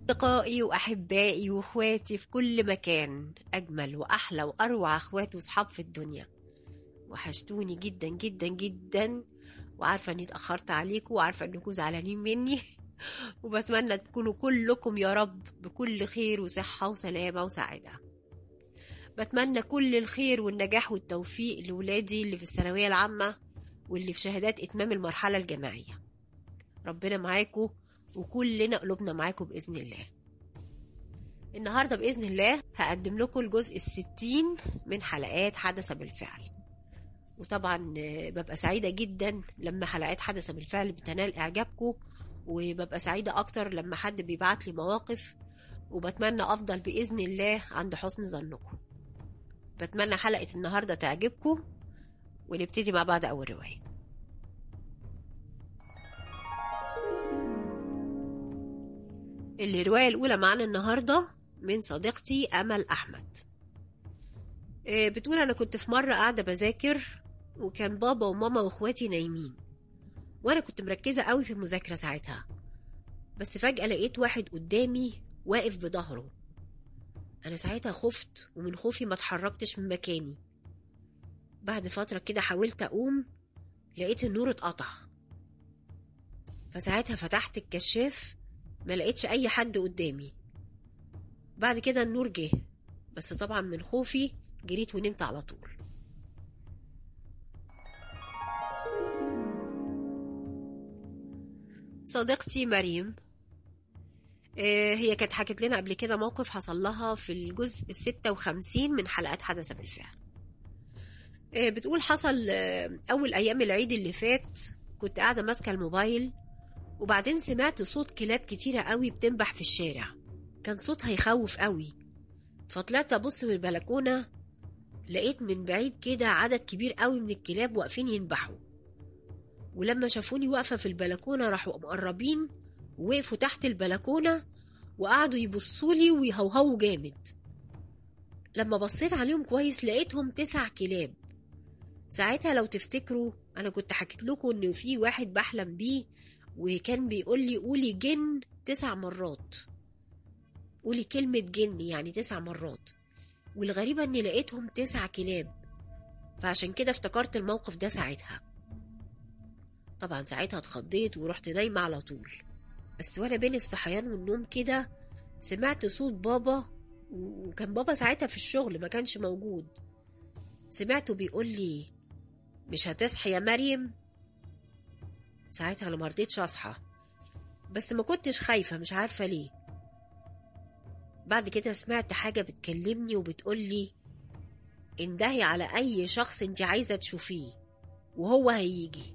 أصدقائي وأحبائي وإخواتي في كل مكان أجمل وأحلى وأروع أخوات وصحاب في الدنيا وحشتوني جدا جدا جدا وعارفة إني اتأخرت عليكم وعارفة إنكم زعلانين مني وبتمنى تكونوا كلكم يا رب بكل خير وصحة وسلامة وسعادة بتمنى كل الخير والنجاح والتوفيق لولادي اللي في الثانوية العامة واللي في شهادات إتمام المرحلة الجامعية ربنا معاكم وكلنا قلوبنا معاكم بإذن الله النهاردة بإذن الله هقدم لكم الجزء الستين من حلقات حدث بالفعل وطبعا ببقى سعيدة جدا لما حلقات حدث بالفعل بتنال إعجابكم وببقى سعيدة أكتر لما حد بيبعت لي مواقف وبتمنى أفضل بإذن الله عند حسن ظنكم بتمنى حلقة النهاردة تعجبكم ونبتدي مع بعض أول رواية الرواية الأولى معانا النهاردة من صديقتي أمل أحمد بتقول أنا كنت في مرة قاعدة بذاكر وكان بابا وماما وإخواتي نايمين وأنا كنت مركزة قوي في المذاكرة ساعتها بس فجأة لقيت واحد قدامي واقف بظهره أنا ساعتها خفت ومن خوفي ما اتحركتش من مكاني بعد فترة كده حاولت أقوم لقيت النور اتقطع فساعتها فتحت الكشاف ما لقيتش أي حد قدامي بعد كده النور جه بس طبعا من خوفي جريت ونمت على طول صديقتي مريم هي كانت حكت لنا قبل كده موقف حصل لها في الجزء الستة وخمسين من حلقات حدث بالفعل بتقول حصل أول أيام العيد اللي فات كنت قاعدة ماسكة الموبايل وبعدين سمعت صوت كلاب كتيرة قوي بتنبح في الشارع كان صوتها يخوف قوي فطلعت أبص من البلكونة لقيت من بعيد كده عدد كبير قوي من الكلاب واقفين ينبحوا ولما شافوني واقفة في البلكونة راحوا مقربين ووقفوا تحت البلكونة وقعدوا يبصولي ويهوهوا جامد لما بصيت عليهم كويس لقيتهم تسع كلاب ساعتها لو تفتكروا أنا كنت حكيت لكم إن في واحد بحلم بيه وكان بيقول لي قولي جن تسع مرات قولي كلمة جن يعني تسع مرات والغريبة إني لقيتهم تسع كلاب فعشان كده افتكرت الموقف ده ساعتها طبعا ساعتها اتخضيت ورحت نايمة على طول بس وانا بين الصحيان والنوم كده سمعت صوت بابا وكان بابا ساعتها في الشغل ما كانش موجود سمعته بيقول لي مش هتصحي يا مريم ساعتها انا مرضيتش اصحى بس ما كنتش خايفه مش عارفه ليه بعد كده سمعت حاجه بتكلمني وبتقول لي اندهي على اي شخص انت عايزه تشوفيه وهو هيجي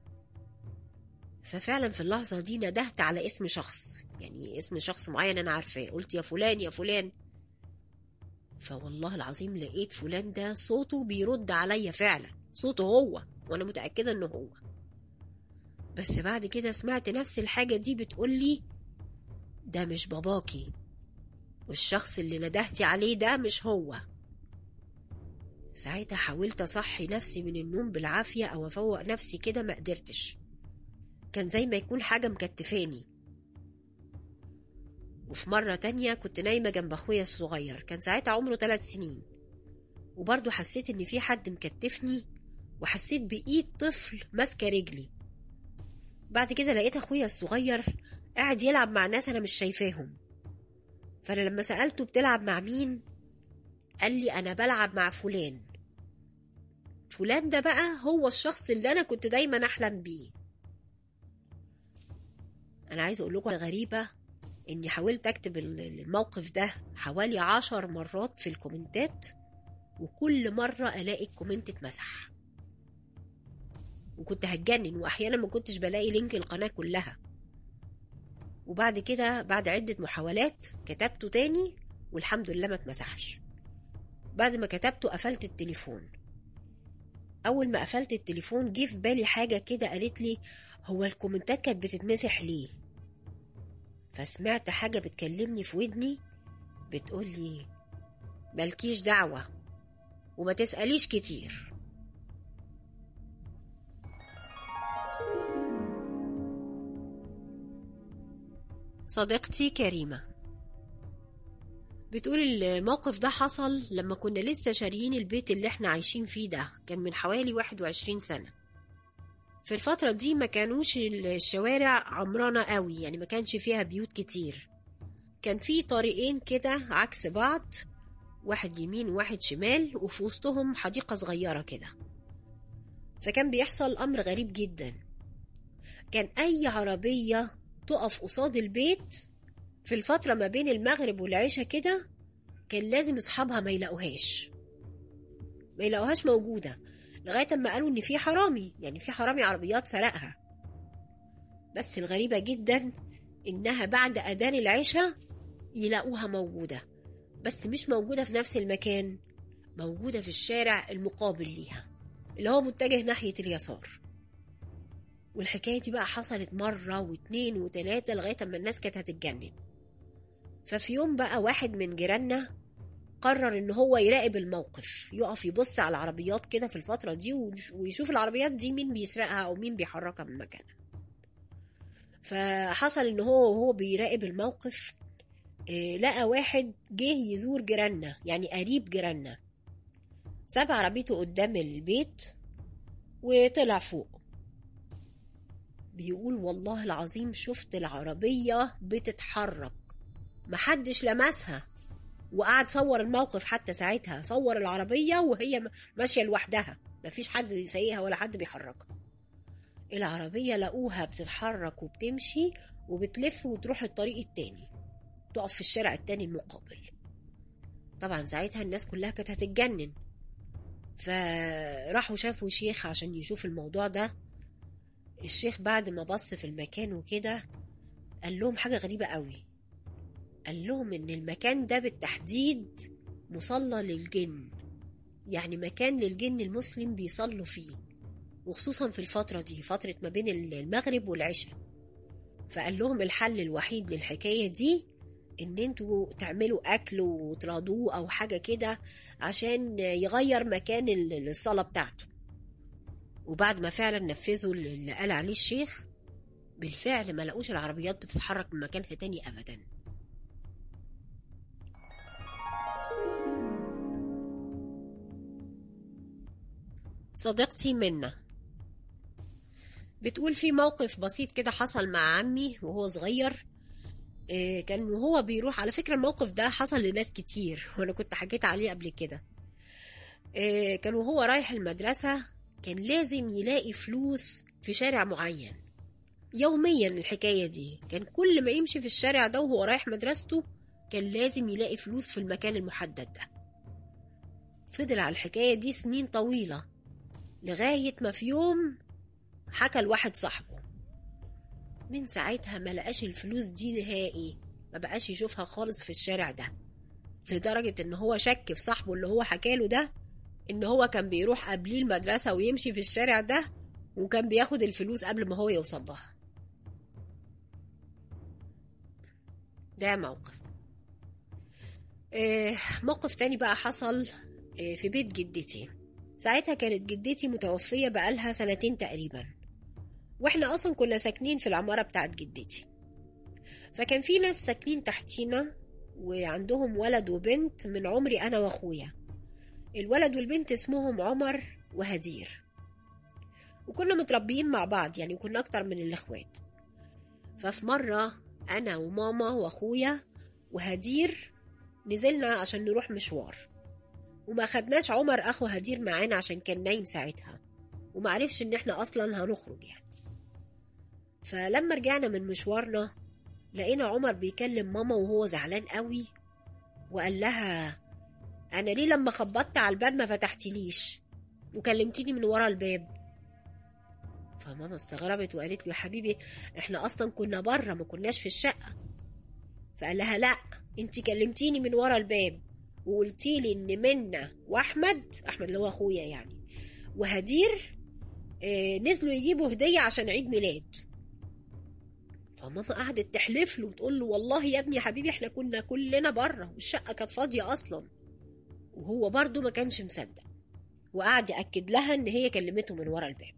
ففعلا في اللحظة دي ندهت على اسم شخص يعني اسم شخص معين أنا عارفاه قلت يا فلان يا فلان فوالله العظيم لقيت فلان ده صوته بيرد عليا فعلا صوته هو وأنا متأكدة إنه هو بس بعد كده سمعت نفس الحاجة دي بتقولي ده مش باباكي والشخص اللي ندهتي عليه ده مش هو ساعتها حاولت أصحي نفسي من النوم بالعافية أو أفوق نفسي كده ما قدرتش كان زي ما يكون حاجة مكتفاني وفي مرة تانية كنت نايمة جنب أخويا الصغير كان ساعتها عمره ثلاث سنين وبرضه حسيت إن في حد مكتفني وحسيت بإيد طفل ماسكة رجلي بعد كده لقيت أخويا الصغير قاعد يلعب مع ناس أنا مش شايفاهم فأنا لما سألته بتلعب مع مين قال لي أنا بلعب مع فلان فلان ده بقى هو الشخص اللي أنا كنت دايما أحلم بيه انا عايزه اقول لكم غريبه اني حاولت اكتب الموقف ده حوالي عشر مرات في الكومنتات وكل مرة الاقي الكومنت اتمسح وكنت هتجنن واحيانا ما كنتش بلاقي لينك القناة كلها وبعد كده بعد عدة محاولات كتبته تاني والحمد لله ما اتمسحش بعد ما كتبته قفلت التليفون اول ما قفلت التليفون جه في بالي حاجة كده قالت لي هو الكومنتات كانت بتتمسح ليه فسمعت حاجة بتكلمني في ودني بتقولي مالكيش دعوة وما تسأليش كتير صديقتي كريمة بتقول الموقف ده حصل لما كنا لسه شاريين البيت اللي احنا عايشين فيه ده كان من حوالي 21 سنة في الفترة دي ما كانوش الشوارع عمرانة قوي يعني ما كانش فيها بيوت كتير كان في طريقين كده عكس بعض واحد يمين وواحد شمال وفي وسطهم حديقة صغيرة كده فكان بيحصل أمر غريب جدا كان أي عربية تقف قصاد البيت في الفترة ما بين المغرب والعشاء كده كان لازم أصحابها ما يلاقوهاش ما يلاقوهاش موجودة لغاية أما قالوا إن في حرامي يعني في حرامي عربيات سرقها بس الغريبة جدا إنها بعد أذان العشاء يلاقوها موجودة بس مش موجودة في نفس المكان موجودة في الشارع المقابل ليها اللي هو متجه ناحية اليسار والحكاية دي بقى حصلت مرة واتنين وتلاتة لغاية أما الناس كانت هتتجنن ففي يوم بقى واحد من جيراننا قرر ان هو يراقب الموقف يقف يبص على العربيات كده في الفترة دي ويشوف العربيات دي مين بيسرقها او مين بيحركها من مكانها فحصل ان هو وهو بيراقب الموقف إيه لقى واحد جه يزور جيراننا يعني قريب جيراننا ساب عربيته قدام البيت وطلع فوق بيقول والله العظيم شفت العربية بتتحرك محدش لمسها وقعد صور الموقف حتى ساعتها صور العربية وهي ماشية لوحدها مفيش حد بيسيقها ولا حد بيحركها العربية لقوها بتتحرك وبتمشي وبتلف وتروح الطريق التاني تقف في الشارع التاني المقابل طبعا ساعتها الناس كلها كانت هتتجنن فراحوا شافوا شيخ عشان يشوف الموضوع ده الشيخ بعد ما بص في المكان وكده قال لهم حاجة غريبة قوي قال لهم ان المكان ده بالتحديد مصلى للجن يعني مكان للجن المسلم بيصلوا فيه وخصوصا في الفترة دي فترة ما بين المغرب والعشاء فقال لهم الحل الوحيد للحكاية دي ان انتوا تعملوا اكل وتراضوه او حاجة كده عشان يغير مكان الصلاة بتاعته وبعد ما فعلا نفذوا اللي قال عليه الشيخ بالفعل ما لقوش العربيات بتتحرك من مكانها تاني ابدا صديقتي منى بتقول في موقف بسيط كده حصل مع عمي وهو صغير إيه كان وهو بيروح على فكرة الموقف ده حصل لناس كتير وانا كنت حكيت عليه قبل كده إيه كان وهو رايح المدرسة كان لازم يلاقي فلوس في شارع معين يوميا الحكاية دي كان كل ما يمشي في الشارع ده وهو رايح مدرسته كان لازم يلاقي فلوس في المكان المحدد ده فضل على الحكاية دي سنين طويلة لغاية ما في يوم حكى لواحد صاحبه من ساعتها ما لقاش الفلوس دي نهائي ما بقاش يشوفها خالص في الشارع ده لدرجة ان هو شك في صاحبه اللي هو حكاله ده ان هو كان بيروح قبليه المدرسة ويمشي في الشارع ده وكان بياخد الفلوس قبل ما هو يوصل لها ده موقف آه موقف تاني بقى حصل آه في بيت جدتي ساعتها كانت جدتي متوفية بقالها سنتين تقريبا واحنا اصلا كنا ساكنين في العمارة بتاعت جدتي فكان في ناس ساكنين تحتينا وعندهم ولد وبنت من عمري انا واخويا الولد والبنت اسمهم عمر وهدير وكنا متربيين مع بعض يعني كنا اكتر من الاخوات ففي مرة انا وماما واخويا وهدير نزلنا عشان نروح مشوار وما خدناش عمر اخو هدير معانا عشان كان نايم ساعتها ومعرفش ان احنا اصلا هنخرج يعني فلما رجعنا من مشوارنا لقينا عمر بيكلم ماما وهو زعلان قوي وقال لها انا ليه لما خبطت على الباب ما فتحتليش وكلمتيني من ورا الباب فماما استغربت وقالت له يا حبيبي احنا اصلا كنا بره ما كناش في الشقه فقال لها لا انت كلمتيني من ورا الباب وقلتي لي ان منا واحمد احمد اللي هو اخويا يعني وهدير آه نزلوا يجيبوا هديه عشان عيد ميلاد فماما قعدت تحلف له وتقول له والله يا ابني يا حبيبي احنا كنا كلنا بره والشقه كانت فاضيه اصلا وهو برضه ما كانش مصدق وقعد ياكد لها ان هي كلمته من ورا الباب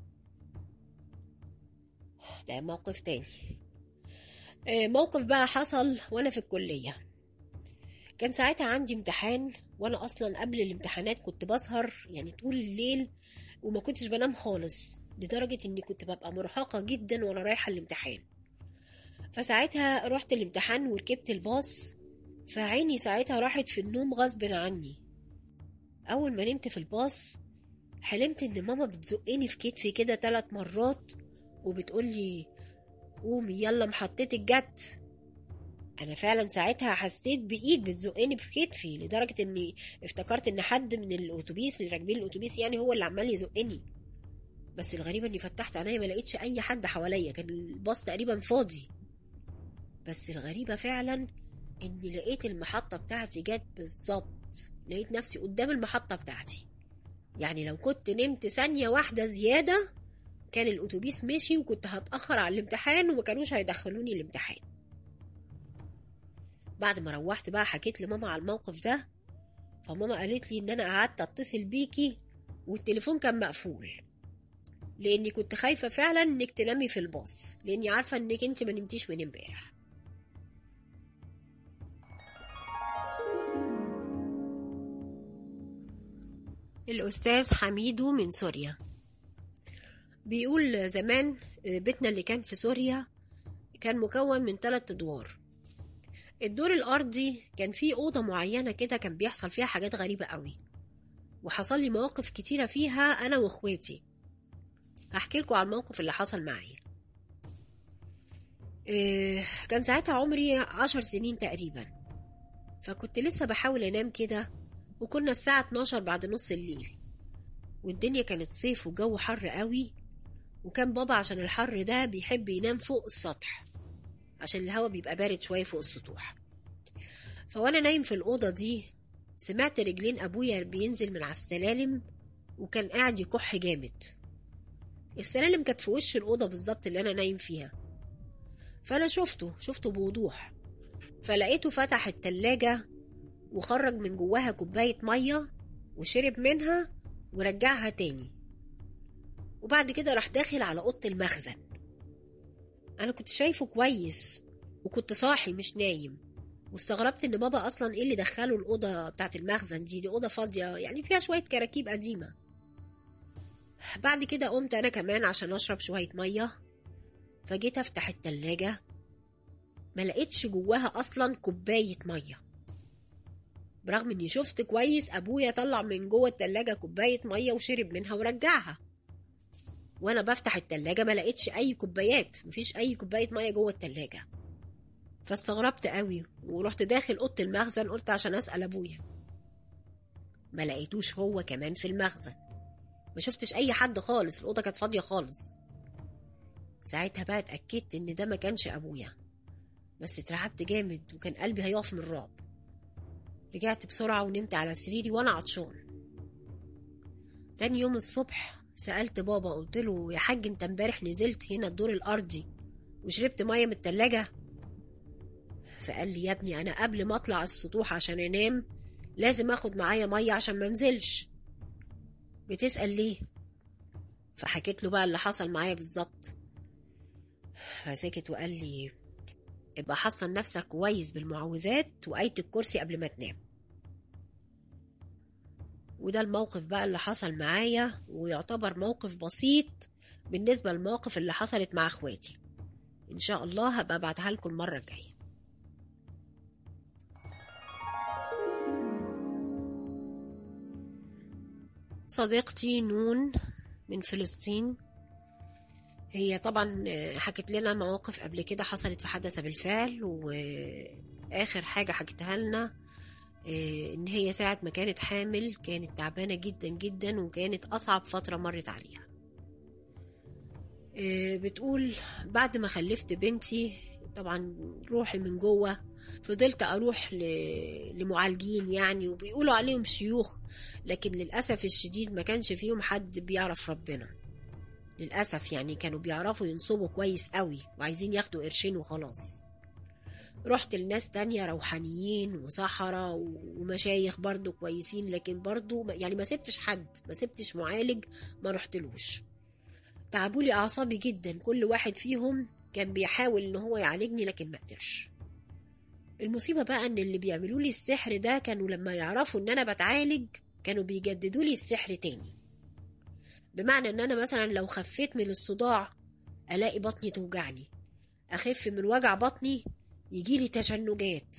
ده موقف تاني آه موقف بقى حصل وانا في الكليه كان ساعتها عندي امتحان وانا اصلا قبل الامتحانات كنت بسهر يعني طول الليل وما كنتش بنام خالص لدرجة اني كنت ببقى مرهقة جدا وانا رايحة الامتحان فساعتها رحت الامتحان وركبت الباص فعيني ساعتها راحت في النوم غصب عني اول ما نمت في الباص حلمت ان ماما بتزقني في كتفي كده ثلاث مرات وبتقولي قومي يلا محطتك جت انا فعلا ساعتها حسيت بايد بتزقني في كتفي لدرجه اني افتكرت ان حد من الاتوبيس اللي راكبين الاتوبيس يعني هو اللي عمال يزقني بس الغريبه اني فتحت عينيا ما لقيتش اي حد حواليا كان الباص تقريبا فاضي بس الغريبه فعلا اني لقيت المحطه بتاعتي جت بالظبط لقيت نفسي قدام المحطه بتاعتي يعني لو كنت نمت ثانيه واحده زياده كان الاتوبيس مشي وكنت هتاخر على الامتحان وما كانوش هيدخلوني الامتحان بعد ما روحت بقى حكيت لماما على الموقف ده فماما قالت لي ان انا قعدت اتصل بيكي والتليفون كان مقفول لاني كنت خايفه فعلا انك تنامي في الباص لاني عارفه انك انت ما نمتيش من امبارح الأستاذ حميدو من سوريا بيقول زمان بيتنا اللي كان في سوريا كان مكون من ثلاث أدوار الدور الأرضي كان فيه أوضة معينة كده كان بيحصل فيها حاجات غريبة قوي وحصل لي مواقف كتيرة فيها أنا وإخواتي هحكي لكم على الموقف اللي حصل معايا إيه كان ساعتها عمري عشر سنين تقريبا فكنت لسه بحاول أنام كده وكنا الساعة 12 بعد نص الليل والدنيا كانت صيف وجو حر قوي وكان بابا عشان الحر ده بيحب ينام فوق السطح عشان الهوا بيبقى بارد شوية فوق السطوح فوانا نايم في الأوضة دي سمعت رجلين أبويا بينزل من على السلالم وكان قاعد يكح جامد السلالم كانت في وش الأوضة بالظبط اللي أنا نايم فيها فأنا شفته شفته بوضوح فلقيته فتح التلاجة وخرج من جواها كوباية مية وشرب منها ورجعها تاني وبعد كده راح داخل على أوضة المخزن أنا كنت شايفه كويس وكنت صاحي مش نايم واستغربت إن بابا أصلا إيه اللي دخله الأوضة بتاعت المخزن دي دي أوضة فاضية يعني فيها شوية كراكيب قديمة بعد كده قمت أنا كمان عشان أشرب شوية مية فجيت أفتح التلاجة ما لقيتش جواها أصلا كوباية مية برغم اني شفت كويس ابويا طلع من جوه التلاجة كوباية مية وشرب منها ورجعها وانا بفتح التلاجة ما لقيتش اي كوبايات مفيش اي كوباية مية جوه التلاجة فاستغربت قوي ورحت داخل اوضه المخزن قلت عشان اسال ابويا ما لقيتوش هو كمان في المخزن ما شفتش اي حد خالص الاوضه كانت فاضيه خالص ساعتها بقى اتاكدت ان ده ما كانش ابويا بس اترعبت جامد وكان قلبي هيقف من الرعب رجعت بسرعة ونمت على سريري وأنا عطشان تاني يوم الصبح سألت بابا قلت له يا حاج انت امبارح نزلت هنا الدور الأرضي وشربت مية من التلاجة فقال لي يا ابني أنا قبل ما أطلع السطوح عشان أنام لازم أخد معايا مية عشان ما انزلش بتسأل ليه فحكيت له بقى اللي حصل معايا بالظبط فسكت وقال لي ابقى حصن نفسك كويس بالمعوذات وآية الكرسي قبل ما تنام وده الموقف بقى اللي حصل معايا ويعتبر موقف بسيط بالنسبة للمواقف اللي حصلت مع اخواتي ان شاء الله هبقى ابعتها لكم المرة الجاية صديقتي نون من فلسطين هي طبعا حكت لنا مواقف قبل كده حصلت في حدث بالفعل واخر حاجه حكتها لنا ان هي ساعه ما كانت حامل كانت تعبانه جدا جدا وكانت اصعب فتره مرت عليها بتقول بعد ما خلفت بنتي طبعا روحي من جوه فضلت اروح لمعالجين يعني وبيقولوا عليهم شيوخ لكن للاسف الشديد ما كانش فيهم حد بيعرف ربنا للأسف يعني كانوا بيعرفوا ينصبوا كويس قوي وعايزين ياخدوا قرشين وخلاص رحت لناس تانية روحانيين وسحرة ومشايخ برضو كويسين لكن برضو يعني ما سبتش حد ما سبتش معالج ما رحتلوش تعبولي أعصابي جدا كل واحد فيهم كان بيحاول إن هو يعالجني لكن ما قدرش المصيبة بقى ان اللي بيعملوا لي السحر ده كانوا لما يعرفوا ان انا بتعالج كانوا بيجددوا لي السحر تاني بمعنى ان انا مثلا لو خفيت من الصداع الاقي بطني توجعني اخف من وجع بطني يجيلي تشنجات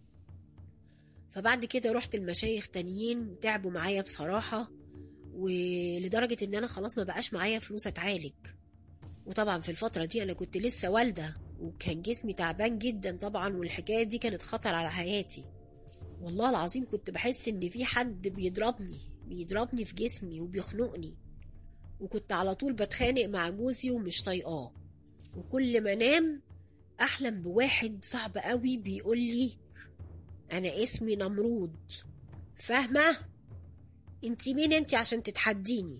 فبعد كده رحت المشايخ تانيين تعبوا معايا بصراحة ولدرجة ان انا خلاص ما بقاش معايا فلوس اتعالج وطبعا في الفترة دي انا كنت لسه والدة وكان جسمي تعبان جدا طبعا والحكاية دي كانت خطر على حياتي والله العظيم كنت بحس ان في حد بيضربني بيضربني في جسمي وبيخنقني وكنت على طول بتخانق مع جوزي ومش طايقاه وكل ما انام احلم بواحد صعب قوي بيقول لي انا اسمي نمرود فاهمه انت مين انت عشان تتحديني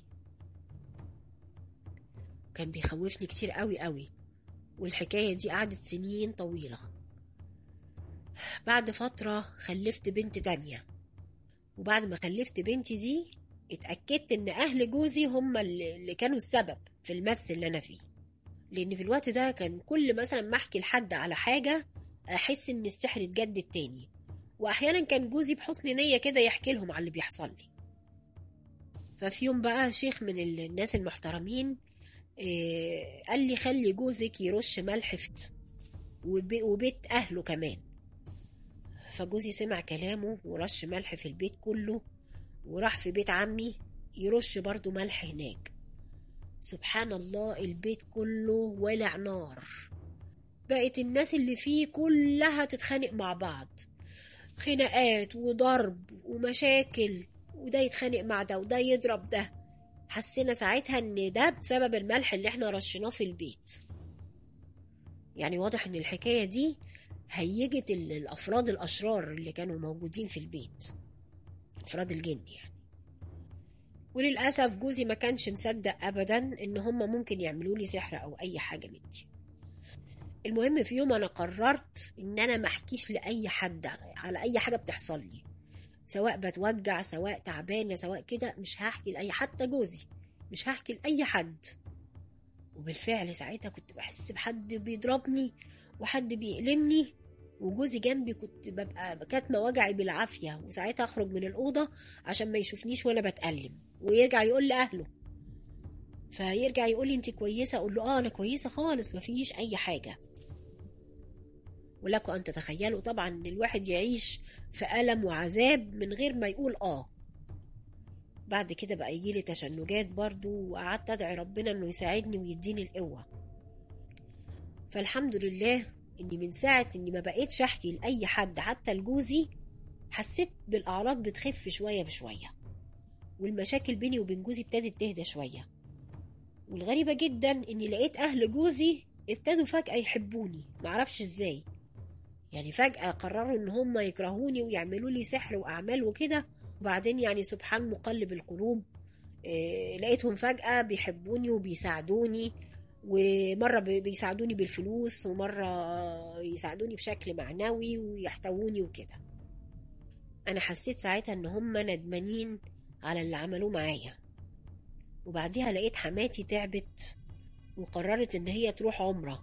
كان بيخوفني كتير قوي قوي والحكايه دي قعدت سنين طويله بعد فتره خلفت بنت تانية وبعد ما خلفت بنتي دي اتأكدت ان اهل جوزي هم اللي كانوا السبب في المس اللي انا فيه لان في الوقت ده كان كل مثلا ما احكي لحد على حاجة احس ان السحر اتجدد تاني واحيانا كان جوزي بحسن نية كده يحكي لهم على اللي بيحصل لي ففي يوم بقى شيخ من الناس المحترمين إيه قال لي خلي جوزك يرش ملح في وبيت اهله كمان فجوزي سمع كلامه ورش ملح في البيت كله وراح في بيت عمي يرش برضو ملح هناك سبحان الله البيت كله ولع نار بقت الناس اللي فيه كلها تتخانق مع بعض خناقات وضرب ومشاكل وده يتخانق مع ده وده يضرب ده حسينا ساعتها ان ده بسبب الملح اللي احنا رشيناه في البيت يعني واضح ان الحكايه دي هيجت الافراد الاشرار اللي كانوا موجودين في البيت افراد الجن يعني وللاسف جوزي ما كانش مصدق ابدا ان هم ممكن يعملوا لي سحر او اي حاجه من دي المهم في يوم انا قررت ان انا ما احكيش لاي حد على اي حاجه بتحصل لي سواء بتوجع سواء تعبانه سواء كده مش هحكي لاي حتى جوزي مش هحكي لاي حد وبالفعل ساعتها كنت بحس بحد بيضربني وحد بيألمني وجوزي جنبي كنت ببقى كاتمه وجعي بالعافيه وساعتها اخرج من الاوضه عشان ما يشوفنيش وانا بتألم ويرجع يقول لاهله فيرجع يقول لي انت كويسه اقول له اه انا كويسه خالص ما فيش اي حاجه ولكم ان تتخيلوا طبعا ان الواحد يعيش في الم وعذاب من غير ما يقول اه بعد كده بقى يجي لي تشنجات برضو وقعدت ادعي ربنا انه يساعدني ويديني القوه فالحمد لله اني من ساعه اني ما بقيتش احكي لاي حد حتى لجوزي حسيت بالاعراض بتخف شويه بشويه والمشاكل بيني وبين جوزي ابتدت تهدى شويه والغريبه جدا اني لقيت اهل جوزي ابتدوا فجاه يحبوني معرفش ازاي يعني فجاه قرروا ان هم يكرهوني ويعملوا لي سحر واعمال وكده وبعدين يعني سبحان مقلب القلوب إيه لقيتهم فجاه بيحبوني وبيساعدوني ومرة بيساعدوني بالفلوس ومرة يساعدوني بشكل معنوي ويحتووني وكده أنا حسيت ساعتها إن هم ندمانين على اللي عملوه معايا وبعديها لقيت حماتي تعبت وقررت إن هي تروح عمرة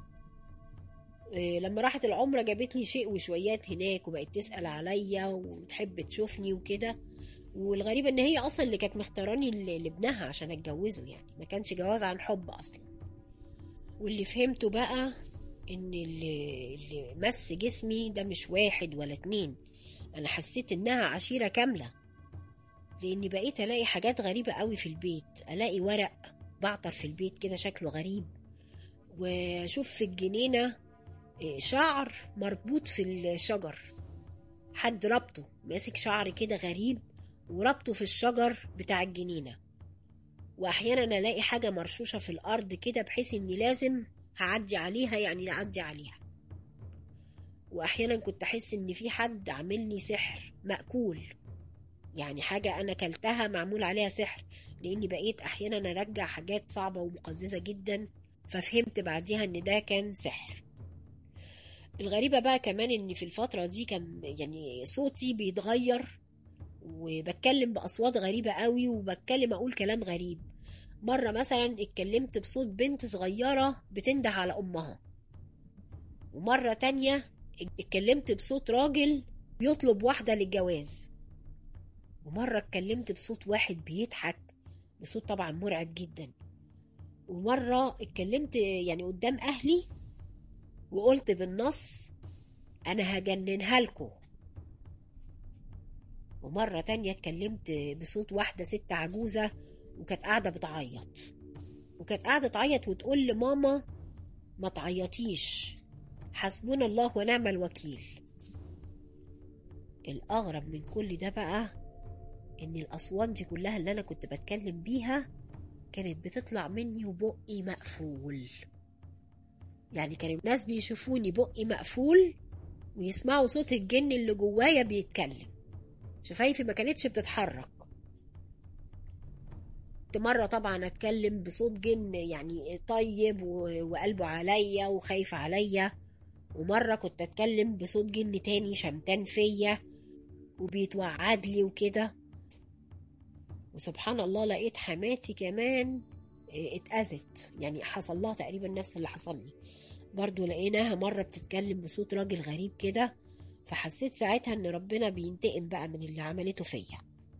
إيه لما راحت العمرة جابت لي شيء وشويات هناك وبقت تسأل عليا وتحب تشوفني وكده والغريب ان هي اصلا اللي كانت مختاراني لابنها عشان اتجوزه يعني ما كانش جواز عن حب اصلا واللي فهمته بقى ان اللي, اللي مس جسمي ده مش واحد ولا اتنين انا حسيت انها عشيرة كاملة لاني بقيت الاقي حاجات غريبة قوي في البيت الاقي ورق بعطر في البيت كده شكله غريب واشوف في الجنينة شعر مربوط في الشجر حد ربطه ماسك شعر كده غريب وربطه في الشجر بتاع الجنينه واحيانا الاقي حاجه مرشوشه في الارض كده بحيث اني لازم هعدي عليها يعني اعدي عليها واحيانا كنت احس ان في حد عامل لي سحر مأكول يعني حاجة أنا كلتها معمول عليها سحر لأني بقيت أحيانا أرجع حاجات صعبة ومقززة جدا ففهمت بعديها إن ده كان سحر الغريبة بقى كمان إن في الفترة دي كان يعني صوتي بيتغير وبتكلم بأصوات غريبة قوي وبتكلم أقول كلام غريب مرة مثلا اتكلمت بصوت بنت صغيرة بتنده على أمها ومرة تانية اتكلمت بصوت راجل بيطلب واحدة للجواز ومرة اتكلمت بصوت واحد بيضحك بصوت طبعا مرعب جدا ومرة اتكلمت يعني قدام أهلي وقلت بالنص أنا هجننها لكم ومرة تانية اتكلمت بصوت واحدة ست عجوزة وكانت قاعدة بتعيط وكانت قاعدة تعيط وتقول لماما ما تعيطيش حسبنا الله ونعم الوكيل الأغرب من كل ده بقى إن الأصوات دي كلها اللي أنا كنت بتكلم بيها كانت بتطلع مني وبقي مقفول يعني كانوا الناس بيشوفوني بقي مقفول ويسمعوا صوت الجن اللي جوايا بيتكلم شفايفي ما كانتش بتتحرك كنت مرة طبعا أتكلم بصوت جن يعني طيب وقلبه عليا وخايف عليا ومرة كنت أتكلم بصوت جن تاني شمتان فيا وبيتوعد لي وكده وسبحان الله لقيت حماتي كمان اتأذت يعني حصل لها تقريبا نفس اللي حصل لي برضو لقيناها مرة بتتكلم بصوت راجل غريب كده فحسيت ساعتها ان ربنا بينتقم بقى من اللي عملته فيا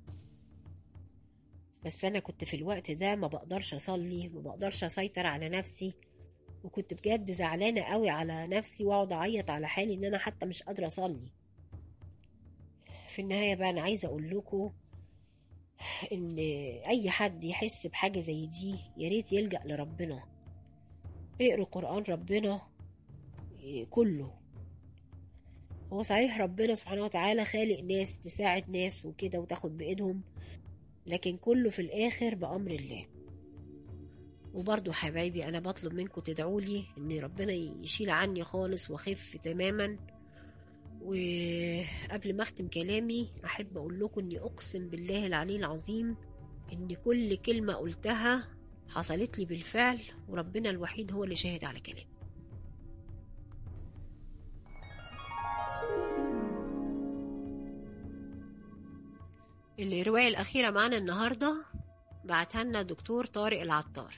بس انا كنت في الوقت ده ما بقدرش اصلي ما بقدرش اسيطر على نفسي وكنت بجد زعلانة قوي على نفسي واقعد اعيط على حالي ان انا حتى مش قادرة اصلي في النهاية بقى انا عايزة اقول لكم ان اي حد يحس بحاجة زي دي ياريت يلجأ لربنا اقروا قرآن ربنا كله هو صحيح ربنا سبحانه وتعالى خالق ناس تساعد ناس وكده وتاخد بإيدهم لكن كله في الآخر بأمر الله وبرضو حبايبي أنا بطلب منكم تدعولي إن ربنا يشيل عني خالص وأخف تماما وقبل ما أختم كلامي أحب أقول لكم إني أقسم بالله العلي العظيم إن كل كلمة قلتها حصلت لي بالفعل وربنا الوحيد هو اللي شاهد على كلامي الرواية الأخيرة معانا النهاردة بعتها لنا دكتور طارق العطار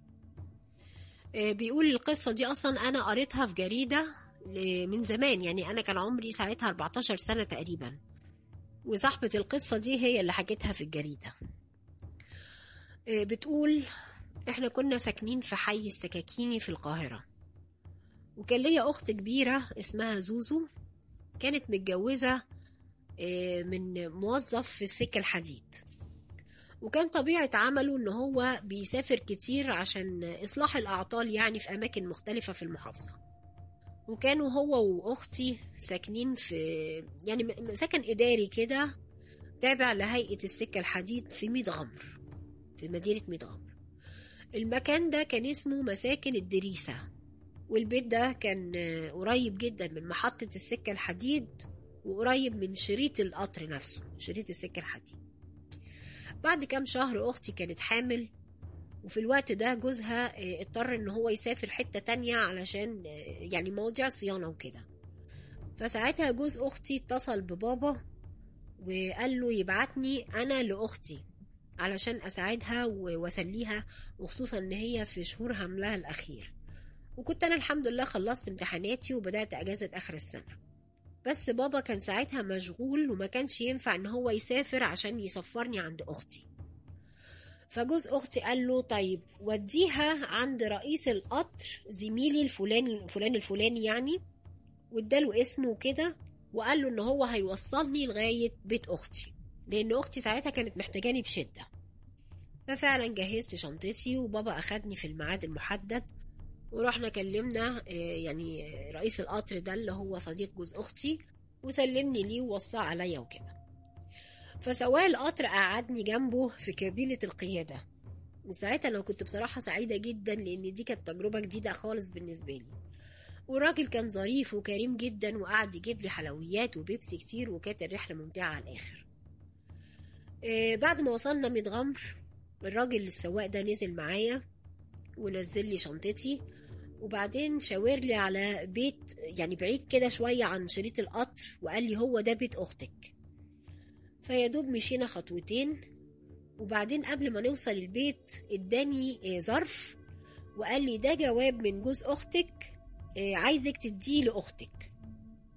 بيقول القصة دي أصلا أنا قريتها في جريدة من زمان يعني أنا كان عمري ساعتها 14 سنة تقريبا وصاحبة القصة دي هي اللي حكيتها في الجريدة بتقول احنا كنا ساكنين في حي السكاكيني في القاهرة وكان ليا أخت كبيرة اسمها زوزو كانت متجوزة من موظف في السكة الحديد وكان طبيعة عمله ان هو بيسافر كتير عشان اصلاح الاعطال يعني في اماكن مختلفة في المحافظة وكانوا هو واختي ساكنين في يعني سكن اداري كده تابع لهيئة السكة الحديد في ميت غمر في مدينة ميت غمر المكان ده كان اسمه مساكن الدريسة والبيت ده كان قريب جدا من محطة السكة الحديد وقريب من شريط القطر نفسه شريط السكة الحديد بعد كام شهر أختي كانت حامل وفي الوقت ده جوزها اضطر ان هو يسافر حتة تانية علشان يعني مواضيع صيانة وكده فساعتها جوز أختي اتصل ببابا وقال له يبعتني أنا لأختي علشان أساعدها وأسليها وخصوصا إن هي في شهور حملها الأخير وكنت أنا الحمد لله خلصت امتحاناتي وبدأت أجازة آخر السنة بس بابا كان ساعتها مشغول وما كانش ينفع ان هو يسافر عشان يسفرني عند اختي فجوز اختي قال له طيب وديها عند رئيس القطر زميلي الفلاني الفلان الفلاني يعني واداله اسمه كده وقال له ان هو هيوصلني لغايه بيت اختي لان اختي ساعتها كانت محتاجاني بشده ففعلا جهزت شنطتي وبابا اخدني في الميعاد المحدد ورحنا كلمنا يعني رئيس القطر ده اللي هو صديق جوز اختي وسلمني ليه ووصاه عليا وكده فسواق القطر قعدني جنبه في كابينة القيادة وساعتها انا كنت بصراحة سعيدة جدا لان دي كانت تجربة جديدة خالص بالنسبة لي والراجل كان ظريف وكريم جدا وقعد يجيب لي حلويات وبيبسي كتير وكانت الرحلة ممتعة على الآخر بعد ما وصلنا ميت غمر الراجل السواق ده نزل معايا ونزل لي شنطتي وبعدين شاور لي على بيت يعني بعيد كده شوية عن شريط القطر وقال لي هو ده بيت أختك فيا دوب مشينا خطوتين وبعدين قبل ما نوصل البيت اداني ظرف وقال لي ده جواب من جوز أختك عايزك تديه لأختك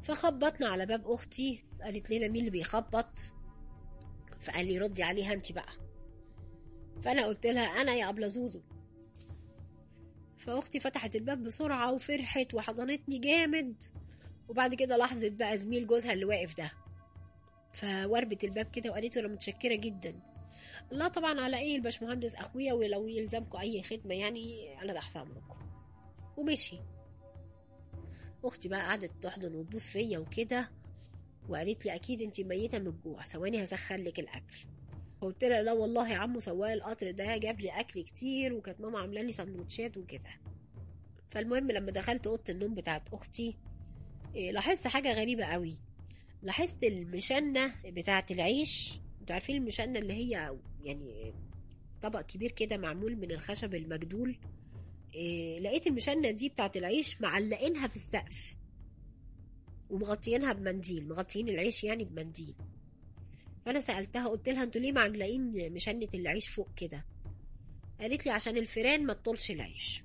فخبطنا على باب اختي قالت لنا مين اللي بيخبط فقال لي ردي عليها انت بقى فانا قلت لها انا يا ابله زوزو فاختي فتحت الباب بسرعه وفرحت وحضنتني جامد وبعد كده لاحظت بقى زميل جوزها اللي واقف ده فوربت الباب كده وقالت له انا متشكره جدا لا طبعا على ايه الباشمهندس اخويا ولو يلزمكم اي خدمه يعني انا تحت امركم ومشي اختي بقى قعدت تحضن وتبوس فيا وكده وقالت لي اكيد انت ميته من الجوع ثواني هسخن لك الاكل قلت لها لا والله يا عمو سواق القطر ده جاب لي اكل كتير وكانت ماما عامله لي سندوتشات وكده فالمهم لما دخلت اوضه النوم بتاعت اختي إيه، لاحظت حاجه غريبه قوي لاحظت المشنه بتاعت العيش انتوا عارفين المشنه اللي هي يعني طبق كبير كده معمول من الخشب المجدول إيه لقيت المشنه دي بتاعت العيش معلقينها في السقف ومغطيينها بمنديل مغطيين العيش يعني بمنديل فانا سالتها قلت لها انتوا ليه معلقين مشنه العيش فوق كده قالت لي عشان الفيران ما تطولش العيش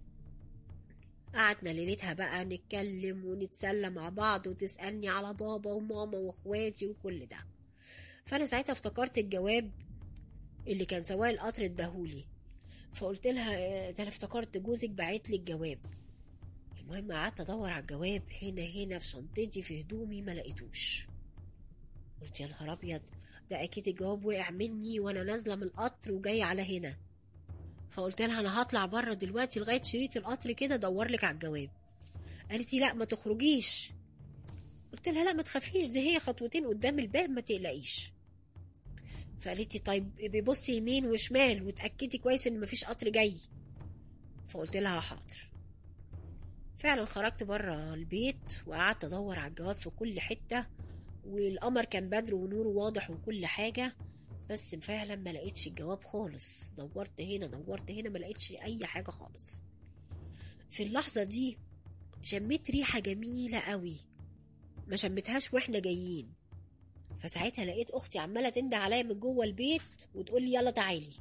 قعدنا ليلتها بقى نتكلم ونتسلى مع بعض وتسألني على بابا وماما واخواتي وكل ده فأنا ساعتها افتكرت الجواب اللي كان سواق القطر اداهولي فقلت لها آه، ده انا افتكرت جوزك بعت لي الجواب المهم قعدت ادور على الجواب هنا هنا في شنطتي في هدومي ما لقيتوش قلت يا نهار ابيض ده اكيد الجواب وقع مني وانا نازله من القطر وجاي على هنا فقلت لها انا هطلع بره دلوقتي لغايه شريط القطر كده ادور لك على الجواب قالت لي لا ما تخرجيش قلت لها لا ما تخافيش دي هي خطوتين قدام الباب ما تقلقيش فقالت لي طيب بيبصي يمين وشمال وتاكدي كويس ان مفيش قطر جاي فقلت لها حاضر فعلا خرجت بره البيت وقعدت ادور على الجواب في كل حته والقمر كان بدر ونوره واضح وكل حاجه بس فعلا ما لقيتش الجواب خالص دورت هنا دورت هنا ما لقيتش اي حاجه خالص في اللحظه دي شميت ريحه جميله قوي ما شمتهاش واحنا جايين فساعتها لقيت اختي عماله تنده عليا من جوه البيت وتقول لي يلا تعالي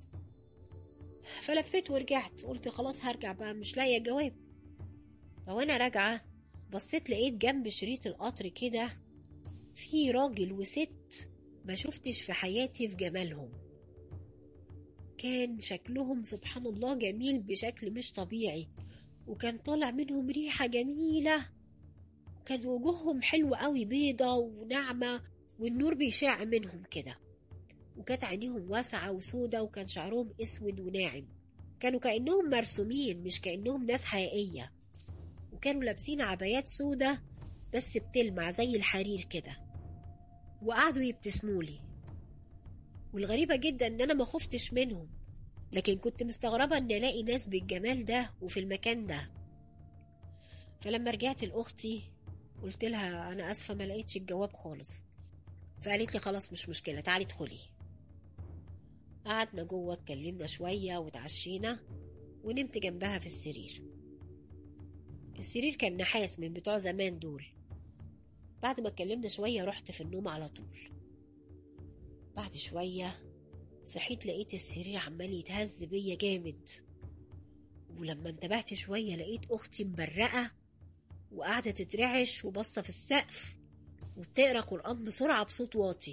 فلفيت ورجعت قلت خلاص هرجع بقى مش لاقيه جواب فوانا راجعه بصيت لقيت جنب شريط القطر كده في راجل وست ما شفتش في حياتي في جمالهم كان شكلهم سبحان الله جميل بشكل مش طبيعي وكان طالع منهم ريحة جميلة كان وجوههم حلوة قوي بيضة وناعمة والنور بيشع منهم كده وكانت عينيهم واسعة وسودة وكان شعرهم اسود وناعم كانوا كأنهم مرسومين مش كأنهم ناس حقيقية وكانوا لابسين عبايات سودة بس بتلمع زي الحرير كده وقعدوا يبتسمولي والغريبة جدا ان انا ما خفتش منهم لكن كنت مستغربة ان الاقي ناس بالجمال ده وفي المكان ده فلما رجعت لاختي قلت لها انا اسفة ما لقيتش الجواب خالص فقالت لي خلاص مش مشكلة تعالي ادخلي قعدنا جوه اتكلمنا شوية وتعشينا ونمت جنبها في السرير السرير كان نحاس من بتوع زمان دول بعد ما اتكلمنا شوية رحت في النوم على طول بعد شوية صحيت لقيت السرير عمال يتهز بيا جامد ولما انتبهت شوية لقيت أختي مبرقة وقاعدة تترعش وبصة في السقف وبتقرا قرآن بسرعة بصوت واطي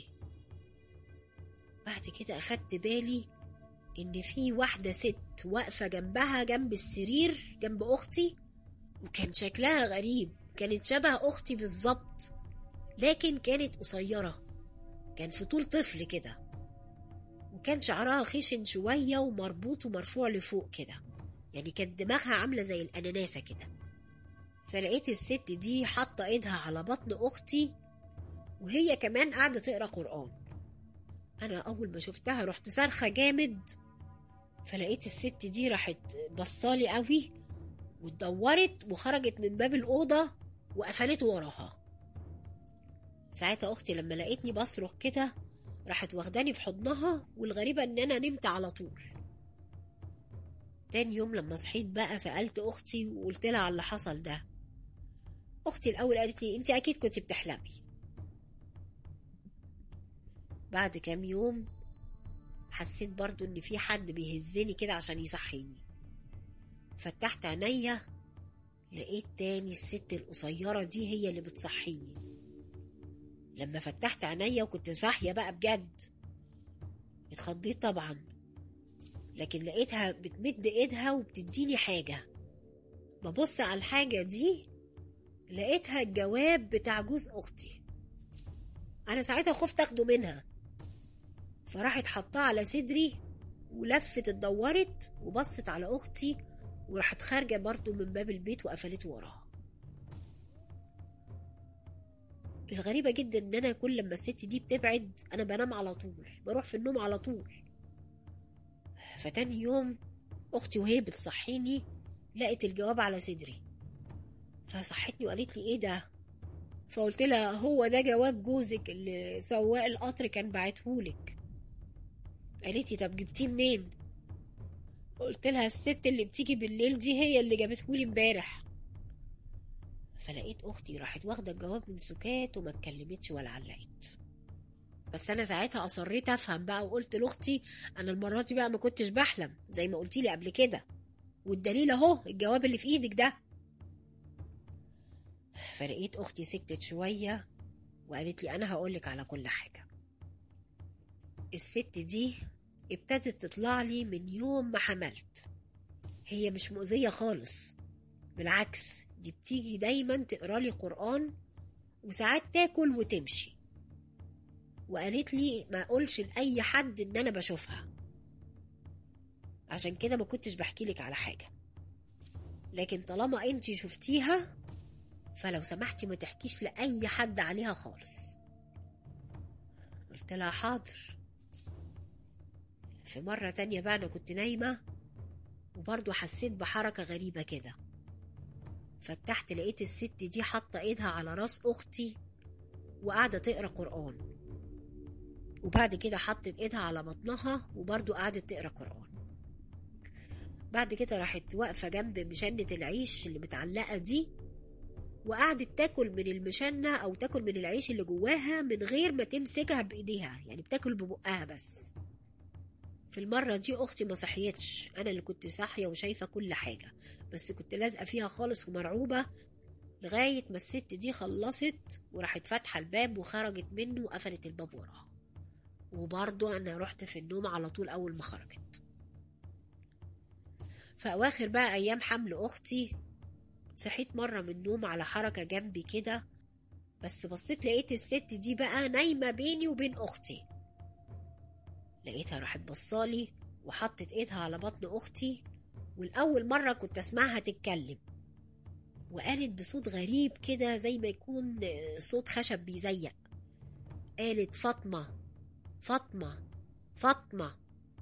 بعد كده أخدت بالي إن في واحدة ست واقفة جنبها جنب السرير جنب أختي وكان شكلها غريب كانت شبه أختي بالظبط لكن كانت قصيرة كان في طول طفل كده وكان شعرها خشن شوية ومربوط ومرفوع لفوق كده يعني كانت دماغها عاملة زي الأناناسة كده فلقيت الست دي حاطة ايدها على بطن أختي وهي كمان قاعدة تقرا قرآن أنا أول ما شفتها رحت صارخة جامد فلقيت الست دي راحت بصالي قوي واتدورت وخرجت من باب الأوضة وقفلت وراها ساعتها أختي لما لقيتني بصرخ كده راحت واخداني في حضنها والغريبة إن أنا نمت على طول تاني يوم لما صحيت بقى سألت أختي وقلت لها على اللي حصل ده أختي الأول قالت لي أنت أكيد كنت بتحلمي بعد كام يوم حسيت برضو إن في حد بيهزني كده عشان يصحيني فتحت عينيا لقيت تاني الست القصيرة دي هي اللي بتصحيني لما فتحت عينيا وكنت صاحية بقى بجد اتخضيت طبعا لكن لقيتها بتمد ايدها وبتديني حاجة ببص على الحاجة دي لقيتها الجواب بتاع جوز أختي أنا ساعتها خفت أخده منها فراحت حطاه على صدري ولفت اتدورت وبصت على أختي وراحت خارجة برضه من باب البيت وقفلته وراها الغريبة جدا إن أنا كل لما الست دي بتبعد أنا بنام على طول بروح في النوم على طول فتاني يوم أختي وهي بتصحيني لقت الجواب على صدري فصحتني وقالت لي إيه ده فقلت لها هو ده جواب جوزك اللي سواق القطر كان بعتهولك قالت لي طب جبتيه منين قلت لها الست اللي بتيجي بالليل دي هي اللي جابتهولي امبارح فلقيت اختي راحت واخده الجواب من سكات وما اتكلمتش ولا علقت بس انا ساعتها اصريت افهم بقى وقلت لاختي انا المره دي بقى ما كنتش بحلم زي ما قلتي لي قبل كده والدليل اهو الجواب اللي في ايدك ده فلقيت اختي سكتت شويه وقالت لي انا هقولك على كل حاجه الست دي ابتدت تطلع لي من يوم ما حملت هي مش مؤذية خالص بالعكس دي بتيجي دايما تقرا لي قرآن وساعات تاكل وتمشي وقالت لي ما اقولش لاي حد ان انا بشوفها عشان كده ما كنتش بحكي لك على حاجة لكن طالما انتي شفتيها فلو سمحتي ما تحكيش لأي حد عليها خالص قلت لها حاضر في مرة تانية بقى أنا كنت نايمة وبرضه حسيت بحركة غريبة كده فتحت لقيت الست دي حاطة ايدها على راس أختي وقاعدة تقرا قرآن وبعد كده حطت ايدها على بطنها وبرضه قعدت تقرا قرآن بعد كده راحت واقفة جنب مشنة العيش اللي متعلقة دي وقعدت تاكل من المشنة أو تاكل من العيش اللي جواها من غير ما تمسكها بإيديها يعني بتاكل ببقها بس في المرة دي أختي ما صحيتش أنا اللي كنت صاحية وشايفة كل حاجة بس كنت لازقة فيها خالص ومرعوبة لغاية ما الست دي خلصت وراحت فاتحة الباب وخرجت منه وقفلت الباب وراها وبرضه أنا رحت في النوم على طول أول ما خرجت في أواخر بقى أيام حمل أختي صحيت مرة من النوم على حركة جنبي كده بس بصيت لقيت الست دي بقى نايمة بيني وبين أختي لقيتها راحت بصالي وحطت ايدها على بطن اختي والاول مره كنت اسمعها تتكلم وقالت بصوت غريب كده زي ما يكون صوت خشب بيزيق قالت فاطمه فاطمه فاطمه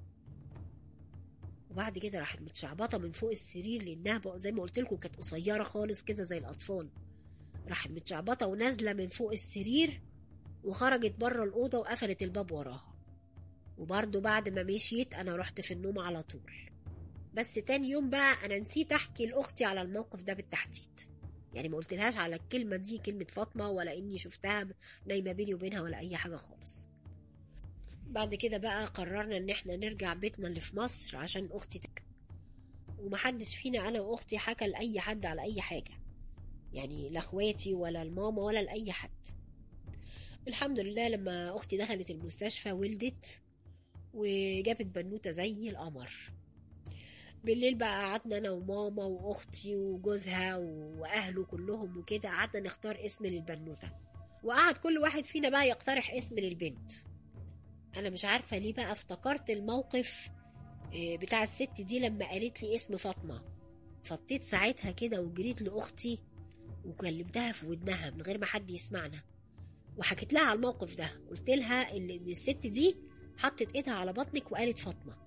وبعد كده راحت متشعبطه من فوق السرير لانها بقى زي ما قلت لكم كانت قصيره خالص كده زي الاطفال راحت متشعبطه ونازله من فوق السرير وخرجت بره الاوضه وقفلت الباب وراها وبرضه بعد ما مشيت انا رحت في النوم على طول بس تاني يوم بقى انا نسيت احكي لاختي على الموقف ده بالتحديد يعني ما قلتلهاش على الكلمة دي كلمة فاطمة ولا اني شفتها نايمة بيني وبينها ولا اي حاجة خالص بعد كده بقى قررنا ان احنا نرجع بيتنا اللي في مصر عشان اختي تك ومحدش فينا انا واختي حكى لاي حد على اي حاجة يعني لا اخواتي ولا الماما ولا لاي حد الحمد لله لما اختي دخلت المستشفى ولدت وجابت بنوته زي القمر بالليل بقى قعدنا انا وماما واختي وجوزها واهله كلهم وكده قعدنا نختار اسم للبنوته وقعد كل واحد فينا بقى يقترح اسم للبنت انا مش عارفه ليه بقى افتكرت الموقف بتاع الست دي لما قالت لي اسم فاطمه فطيت ساعتها كده وجريت لاختي وكلمتها في ودنها من غير ما حد يسمعنا وحكيت لها على الموقف ده قلت لها ان الست دي حطت ايدها على بطنك وقالت فاطمه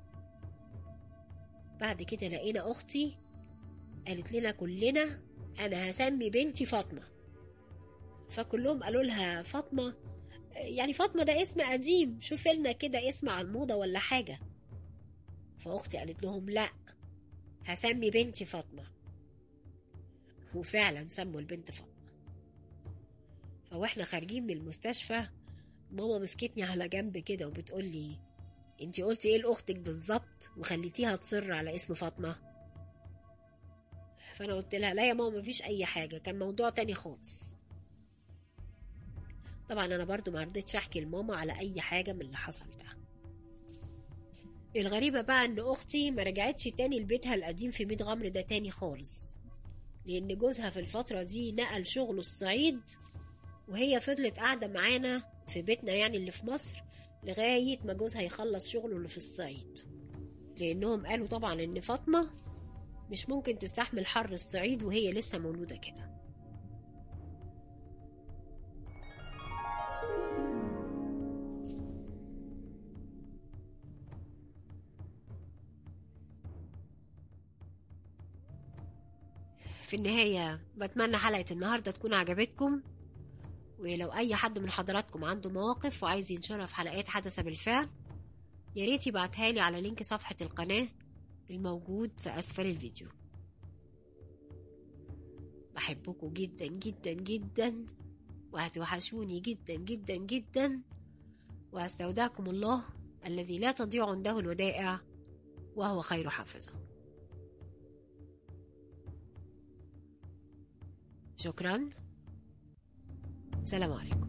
بعد كده لقينا اختي قالت لنا كلنا انا هسمي بنتي فاطمه فكلهم قالوا لها فاطمه يعني فاطمه ده اسم قديم شوف لنا كده اسم على الموضه ولا حاجه فاختي قالت لهم لا هسمي بنتي فاطمه وفعلا سموا البنت فاطمه فواحنا خارجين من المستشفى ماما مسكتني على جنب كده وبتقول لي انتي قلتي ايه لاختك بالظبط وخليتيها تصر على اسم فاطمه فانا قلت لها لا يا ماما مفيش اي حاجه كان موضوع تاني خالص طبعا انا برضو ما رضيتش احكي لماما على اي حاجه من اللي حصل ده الغريبة بقى ان اختي ما رجعتش تاني لبيتها القديم في ميت غمر ده تاني خالص لان جوزها في الفترة دي نقل شغله الصعيد وهي فضلت قاعدة معانا في بيتنا يعني اللي في مصر لغاية ما جوزها يخلص شغله اللي في الصعيد لانهم قالوا طبعا ان فاطمة مش ممكن تستحمل حر الصعيد وهي لسه مولودة كده في النهاية بتمنى حلقة النهاردة تكون عجبتكم ولو أي حد من حضراتكم عنده مواقف وعايز ينشرها في حلقات حدث بالفعل ياريت يبعتها لي على لينك صفحة القناة الموجود في أسفل الفيديو بحبكم جدا جدا جدا وهتوحشوني جدا جدا جدا وأستودعكم الله الذي لا تضيع عنده الودائع وهو خير حافظه شكرا سلام عليكم